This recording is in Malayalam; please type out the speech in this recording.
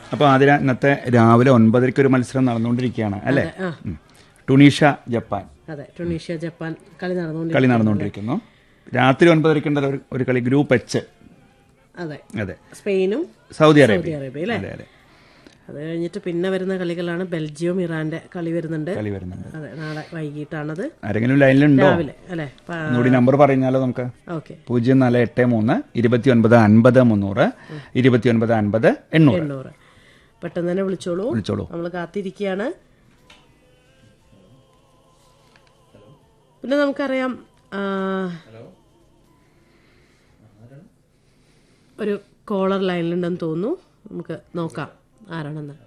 അപ്പോൾ അതിന് ഇന്നത്തെ രാവിലെ ഒൻപതരയ്ക്ക് ഒരു മത്സരം നടന്നുകൊണ്ടിരിക്കുകയാണ് അല്ലേ ആ ഉം. ടുണീഷ്യ ജപ്പാൻ അതെ ടുണീഷ്യ ജപ്പാൻ കളി നടന്നുകൊണ്ട് കളി നടന്നുകൊണ്ടിരിക്കുന്നു രാത്രി ഒൻപതരയ്ക്ക് ഉണ്ടല്ലോ ഒരു- ഒരു കളി ഗ്രൂപ്പ് എച്ച് അതെ അതെ സ്പെയിനും സൗദി അറേബ്യ അറേബ്യ അല്ലേ അതെ അതെ അത് കഴിഞ്ഞിട്ട് പിന്നെ വരുന്ന കളികളാണ് ബെൽജിയം ഇറാന്റെ കളി വരുന്നുണ്ട് കളി വരുന്നുണ്ട് അതെ നാളെ വൈകിട്ടാണത് ആരെങ്കിലും ലൈനിലുണ്ടോ രാവിലെ അല്ലേ ഒന്നുകൂടി നമ്പർ പറഞ്ഞാലോ നമുക്ക് ഓക്കെ പൂജ്യം നാല് എട്ട് മൂന്ന് ഇരുപത്തി ഒൻപത് അൻപത് മുന്നൂറ് ഇരുപത്തി ഒൻപത് അൻപത് എണ്ണൂറ് എണ്ണൂറ് പെട്ടെന്ന് തന്നെ വിളിച്ചോളൂ വിളിച്ചോളൂ നമ്മൾ കാത്തിരിക്കുകയാണ് പിന്നെ നമുക്കറിയാം ആ, ഒരു കോളർ ലൈനിലുണ്ടെന്ന് തോന്നുന്നു നമുക്ക് നോക്കാം ആരാണെന്ന്